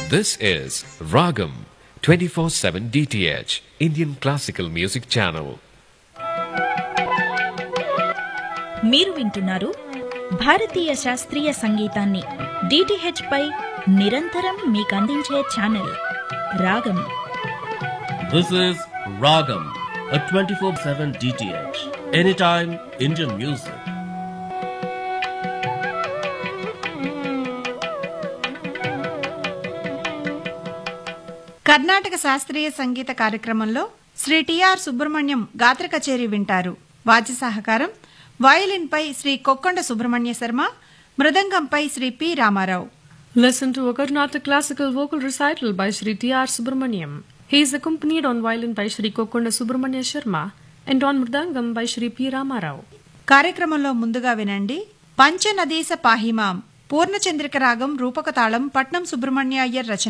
This is Ragam 24/7 DTH Indian Classical Music Channel. మీరు వింటున్నారు భారతీయ శాస్త్రీయ సంగీతాన్ని డిటిహెచ్ పై నిరంతరం మీకందించే channel Ragam This is Ragam, a 24-7 DTH. Anytime Indian music. Karnataka శాస్త్రీయ సంగీత కార్యక్రమంలో శ్రీ టిఆర్ సుబ్రహ్మణ్యం గాత్ర కచేరీ వింటారు వాద్య సహకారం వయలిన్పై శ్రీ కొక్కొండ సుబ్రహ్మణ్య శర్మ మృదంగంపై Shri P Ramarao Listen to a Karnataka classical vocal recital by Sri T.R. Subramaniam. He is accompanied on violin by Sri Kokonda Subramanya Sharma and on mridangam by Sri P. Ramarao. కార్యక్రమంలో ముందుగా వినండి పంచనదీస పాహిమాం పూర్ణచంద్రిక రాగం రూపక తాళం పట్నం సుబ్రహ్మణ్య అయ్యర్ రచన